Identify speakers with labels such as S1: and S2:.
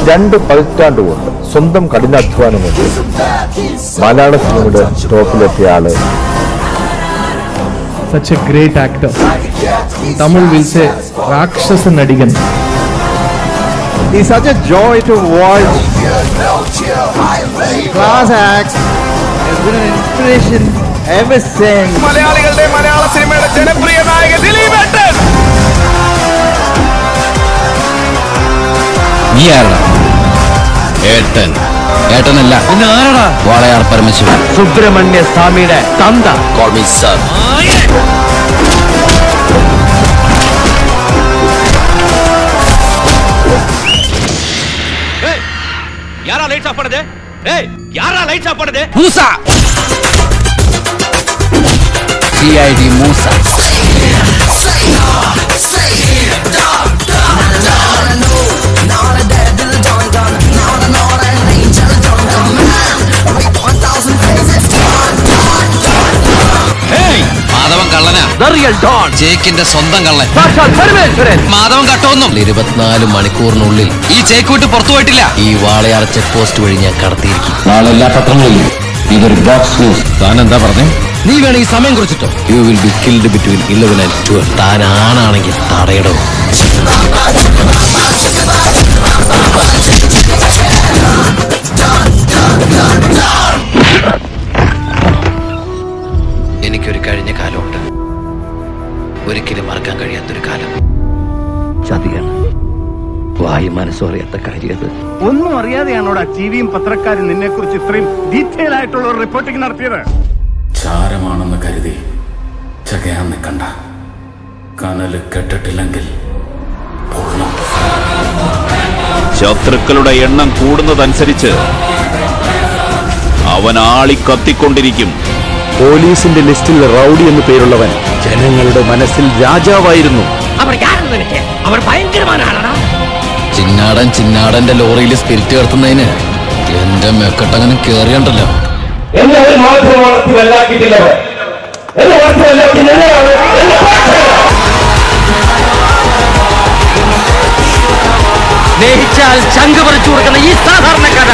S1: രണ്ട് പതിറ്റാണ്ട് കൊണ്ട് സ്വന്തം കഠിനാധ്വാനം കൊണ്ട് മലയാള സിനിമയുടെ ടോപ്പിലെത്തിയ ആള്
S2: such a great actor. In Tamil will say Rakshasa Nadigan.
S3: He's such a joy to watch. Class act. Has been an inspiration ever since.
S4: മലയാളികളുടെ മലയാള സിനിമയുടെ ജനപ്രിയ നായകൻ ദിലീപ് ഏട്ടൻ
S5: നീ ആരടാ ഏട്ടൻ ഏട്ടനല്ല പിന്നെ ആരടാ വാളയാർ പരമശിവൻ സുബ്രഹ്മണ്യ സ്വാമിയുടെ തന്ത കോൾ മീ സർ
S4: யாரா லைட் ஆஃப் பண்ணது ஏய் யாரா லைட் ஆஃப் பண்ணது
S5: Moosa C I D Moosa Madhavan കള്ളനാ ചേക്കിന്റെ സ്വന്തം കള്ളൻ മാധവൻ കട്ടൊന്നും ഇരുപത്തിനാല് മണിക്കൂറിനുള്ളിൽ ഈ ചേക്ക് വിട്ട് പുറത്തു പോയിട്ടില്ല ഈ വാളയാർ ചെക്ക് പോസ്റ്റ് വഴി ഞാൻ കടത്തിയിരിക്കും നാളെ എല്ലാ പത്രങ്ങളിലും ഇതൊരു ബോക്സ് ന്യൂസ് താൻ എന്താ പറഞ്ഞേ നീ വേണം ഈ സമയം കുറിച്ചിട്ടോ you will be killed between eleven and twelve താൻ ആണാണെങ്കിൽ തടയടോ എനിക്കൊരു കഴിഞ്ഞ കാലമുണ്ട് ഒരിക്കലും മറക്കാൻ കഴിയാത്തൊരു കാലം ചതിയാണ് വായു മനസ്സും അറിയാത്ത കാര്യം അത്
S6: ഒന്നും അറിയാതെയാണോടാ ടിവിയും പത്രക്കാരും നിന്നെ കുറിച്ച് ഇത്രയും ഡീറ്റെയിൽ ആയിട്ടുള്ള ഒരു റിപ്പോർട്ടിംഗ് നടത്തിയത്
S7: ചാരമാണെന്ന് കരുതി ചകയാൻ നിൽക്കണ്ട കനല് കെട്ടിട്ടില്ലെങ്കിൽ പൊള്ളും
S4: ശത്രുക്കളുടെ എണ്ണം കൂടുന്നതനുസരിച്ച് അവൻ ആളി കത്തിക്കൊണ്ടിരിക്കും
S1: പോലീസിന്റെ ലിസ്റ്റിൽ റൗഡി എന്ന് പേരുള്ളവൻ ജനങ്ങളുടെ മനസ്സിൽ രാജാവായിരുന്നു
S5: ചിന്നാടൻ ചിന്നാടന്റെ ലോറിയിൽ സ്പിരിറ്റ് കടത്തുന്നതിന് എന്റെ മെക്കട്ടങ്ങനെ കേറിയണ്ടല്ലോ
S8: എന്നെ ഒരു മാധ്യമത്തിൽ വല്ലാക്കിയിട്ടില്ലവർ എന്നെ മാത്രമല്ല
S5: സ്നേഹിച്ചാൽ ചങ്ക് പറിച്ചു കൊടുക്കുന്ന ഈ സാധാരണക്കാരൻ